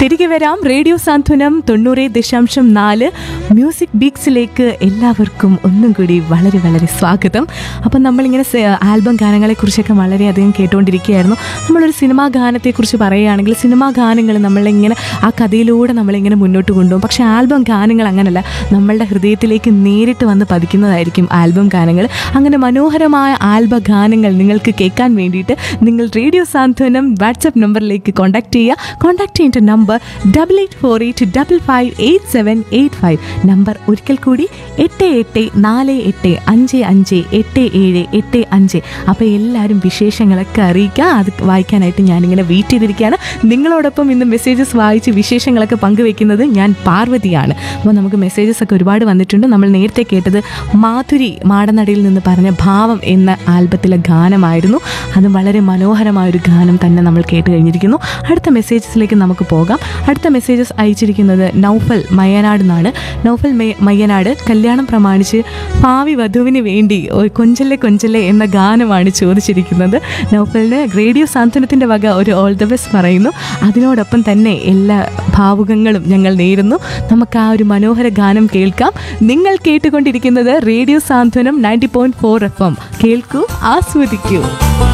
തിരികെ വരാം റേഡിയോ സാന്ത്വനം തൊണ്ണൂറ് ദശാംശം നാല് മ്യൂസിക് ബീക്സിലേക്ക് എല്ലാവർക്കും ഒന്നും കൂടി വളരെ വളരെ സ്വാഗതം അപ്പം നമ്മളിങ്ങനെ സ- ആൽബം ഗാനങ്ങളെക്കുറിച്ചൊക്കെ വളരെയധികം കേട്ടുകൊണ്ടിരിക്കുകയായിരുന്നു നമ്മളൊരു സിനിമാ ഗാനത്തെക്കുറിച്ച് പറയുകയാണെങ്കിൽ സിനിമാ ഗാനങ്ങൾ നമ്മളിങ്ങനെ ആ കഥയിലൂടെ നമ്മളിങ്ങനെ മുന്നോട്ട് കൊണ്ടുപോകും പക്ഷേ ആൽബം ഗാനങ്ങൾ അങ്ങനല്ല നമ്മളുടെ ഹൃദയത്തിലേക്ക് നേരിട്ട് വന്ന് പതിക്കുന്നതായിരിക്കും ആൽബം ഗാനങ്ങൾ അങ്ങനെ മനോഹരമായ ആൽബ ഗാനങ്ങൾ നിങ്ങൾക്ക് കേൾക്കാൻ വേണ്ടിയിട്ട് നിങ്ങൾ റേഡിയോ സാന്ത്വനം വാട്സപ്പ് നമ്പറിലേക്ക് കോൺടാക്ട് ചെയ്യുക കോൺടാക്ട് ചെയ്യേണ്ട number double eight four eight double five eight seven eight five number ഒരിക്കൽ കൂടി എട്ട് എട്ട് നാല് എട്ട് അഞ്ച് അഞ്ച് എട്ട് ഏഴ് എട്ട് അഞ്ച് അപ്പോൾ എല്ലാവരും വിശേഷങ്ങളൊക്കെ അറിയിക്കുക അത് വായിക്കാനായിട്ട് ഞാനിങ്ങനെ വെയിറ്റ് ചെയ്തിരിക്കുകയാണ് നിങ്ങളോടൊപ്പം ഇന്ന് മെസ്സേജസ് വായിച്ച് വിശേഷങ്ങളൊക്കെ പങ്കുവെക്കുന്നത് ഞാൻ പാർവതിയാണ് അപ്പോൾ നമുക്ക് മെസ്സേജസ് ഒക്കെ ഒരുപാട് വന്നിട്ടുണ്ട് നമ്മൾ നേരത്തെ കേട്ടത് മാധുരി മാടനടയിൽ നിന്ന് പറഞ്ഞ ഭാവം എന്ന ആൽബത്തിലെ ഗാനമായിരുന്നു അത് വളരെ മനോഹരമായ ഒരു ഗാനം തന്നെ നമ്മൾ കേട്ട് കഴിഞ്ഞിരിക്കുന്നു അടുത്ത മെസ്സേജസിലേക്ക് നമുക്ക് പോകാം അടുത്ത മെസ്സേജസ് അയച്ചിരിക്കുന്നത് നൗഫൽ മയ്യനാട് നിന്നാണ് നൗഫൽ മെ- മയ്യനാട് കല്യാണം പ്രമാണിച്ച് ഭാവി വധുവിന് വേണ്ടി ഒരു കൊഞ്ചല്ലേ കൊഞ്ചല്ലേ എന്ന ഗാനമാണ് ചോദിച്ചിരിക്കുന്നത് നൗഫലിന് റേഡിയോ സാന്ത്വനത്തിൻ്റെ വക ഒരു ഓൾ ദ ബെസ്റ്റ് പറയുന്നു അതിനോടൊപ്പം തന്നെ എല്ലാ ഭാവുകങ്ങളും ഞങ്ങൾ നേരുന്നു നമുക്ക് ആ ഒരു മനോഹര ഗാനം കേൾക്കാം നിങ്ങൾ കേട്ടുകൊണ്ടിരിക്കുന്നത് radio Santhwanam ninety point four F M കേൾക്കൂ ആസ്വദിക്കൂ